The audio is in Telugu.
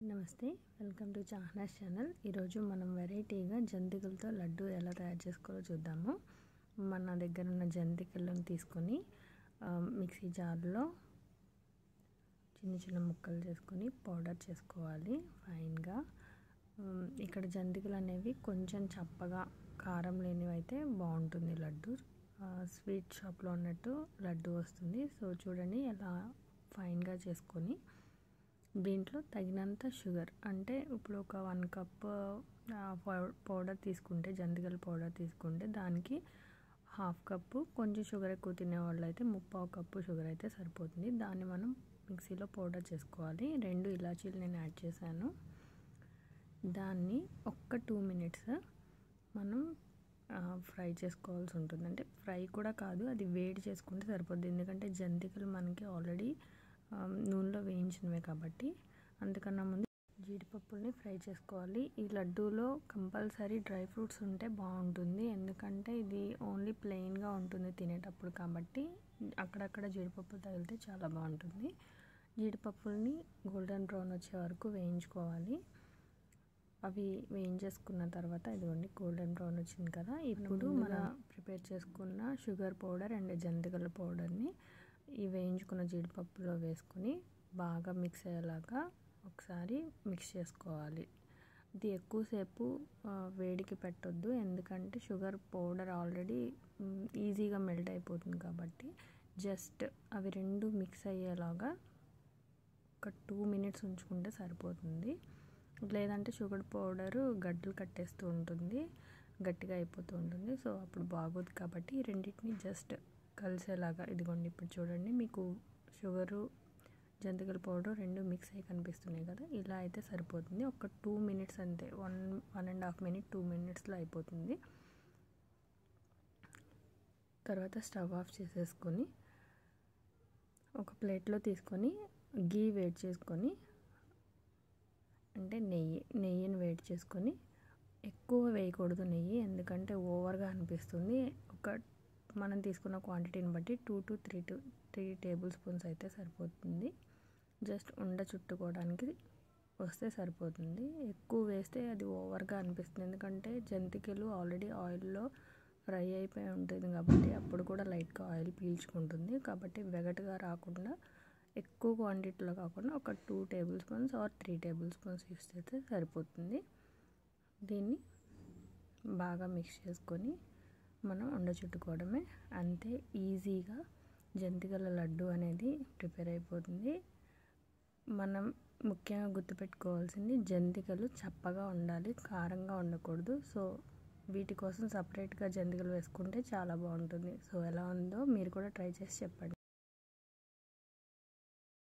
నమస్తే వెల్కమ్ టు చాహనాస్ ఛానల్ ఈరోజు మనం వెరైటీగా జంతికలతో లడ్డు ఎలా తయారు చేసుకోవాలో చూద్దాము మన దగ్గర ఉన్న జంతికలను తీసుకొని ఆ, మిక్సీ జార్లో చిన్న చిన్న ముక్కలు చేసుకొని పౌడర్ చేసుకోవాలి ఫైన్గా ఉమ్, ఇక్కడ జంతికలు అనేవి కొంచెం చప్పగా కారం లేనివి అయితే బాగుంటుంది లడ్డు ఆ, స్వీట్ షాప్లో ఉన్నట్టు లడ్డు వస్తుంది సో చూడండి ఎలా ఫైన్గా చేసుకొని దీంట్లో తగినంత షుగర్ అంటే ఇప్పుడు ఒక వన్ కప్ పౌడర్ తీసుకుంటే జంతికల పౌడర్ తీసుకుంటే దానికి హాఫ్ కప్పు కొంచెం షుగర్ ఎక్కువ తినేవాళ్ళు అయితే ముప్పావు కప్పు షుగర్ అయితే సరిపోతుంది దాన్ని మనం మిక్సీలో పౌడర్ చేసుకోవాలి రెండు ఇలాచీలు నేను యాడ్ చేశాను దాన్ని ఒక్క టూ మినిట్స్ మనం ఫ్రై చేసుకోవాల్సి ఉంటుంది అంటే ఫ్రై కూడా కాదు అది వేడి చేసుకుంటే సరిపోద్ది ఎందుకంటే జంతికలు మనకి ఆల్రెడీ నూనెలో వేయించినవే కాబట్టి అందుకన్నా ముందు జీడిపప్పుల్ని ఫ్రై చేసుకోవాలి ఈ లడ్డూలో కంపల్సరీ డ్రై ఫ్రూట్స్ ఉంటే బాగుంటుంది ఎందుకంటే ఇది ఓన్లీ ప్లెయిన్గా ఉంటుంది తినేటప్పుడు కాబట్టి అక్కడక్కడ జీడిపప్పు తగిలితే చాలా బాగుంటుంది జీడిపప్పుల్ని గోల్డెన్ బ్రౌన్ వచ్చే వరకు వేయించుకోవాలి అవి వేయించేసుకున్న తర్వాత ఇదిగోండి గోల్డెన్ బ్రౌన్ వచ్చింది కదా ఇప్పుడు మన ప్రిపేర్ చేసుకున్న షుగర్ పౌడర్ అండ్ జంతికల పౌడర్ని ఈ వేయించుకున్న జీడిపప్పులో వేసుకొని బాగా మిక్స్ అయ్యేలాగా ఒకసారి మిక్స్ చేసుకోవాలి ఇది ఎక్కువసేపు వేడికి పెట్టొద్దు ఎందుకంటే షుగర్ పౌడర్ ఆల్రెడీ ఈజీగా మెల్ట్ అయిపోతుంది కాబట్టి జస్ట్ అవి రెండు మిక్స్ అయ్యేలాగా ఒక టూ మినిట్స్ ఉంచుకుంటే సరిపోతుంది లేదంటే షుగర్ పౌడరు గడ్డలు కట్టేస్తూ ఉంటుంది గట్టిగా అయిపోతూ ఉంటుంది సో అప్పుడు బాగోదు కాబట్టి ఈ రెండింటిని జస్ట్ కలిసేలాగా ఇదిగోండి ఇప్పుడు చూడండి మీకు షుగరు జంతికల పౌడర్ రెండు మిక్స్ అయ్యి కనిపిస్తున్నాయి కదా ఇలా అయితే సరిపోతుంది ఒక టూ మినిట్స్ అంతే one one and half minute two మినిట్స్లో అయిపోతుంది తర్వాత స్టవ్ ఆఫ్ చేసేసుకొని ఒక ప్లేట్లో తీసుకొని గీ వేడి చేసుకొని అంటే నెయ్యి నెయ్యిని వేడి చేసుకొని ఎక్కువ వేయకూడదు నెయ్యి ఎందుకంటే ఓవర్గా అనిపిస్తుంది ఒక మనం తీసుకున్న క్వాంటిటీని బట్టి two to three to three tablespoons అయితే సరిపోతుంది జస్ట్ ఉండ చుట్టుకోవడానికి వస్తే సరిపోతుంది ఎక్కువ వేస్తే అది ఓవర్గా అనిపిస్తుంది ఎందుకంటే జంతికలు ఆల్రెడీ ఆయిల్లో ఫ్రై అయిపోయి ఉంటుంది కాబట్టి అప్పుడు కూడా లైట్గా ఆయిల్ పీల్చుకుంటుంది కాబట్టి వెగటుగా రాకుండా ఎక్కువ క్వాంటిటీలో కాకుండా ఒక two tablespoons or three tablespoons use చేస్తే సరిపోతుంది దీన్ని బాగా మిక్స్ చేసుకొని మనం ఉండ చుట్టుకోవడమే అంతే ఈజీగా జంతికల లడ్డు అనేది ప్రిపేర్ అయిపోతుంది మనం ముఖ్యంగా గుర్తుపెట్టుకోవాల్సింది జంతికలు చప్పగా ఉండాలి కారంగా ఉండకూడదు సో వీటి కోసం సపరేట్గా జంతికలు వేసుకుంటే చాలా బాగుంటుంది సో ఎలా ఉందో మీరు కూడా ట్రై చేసి చెప్పండి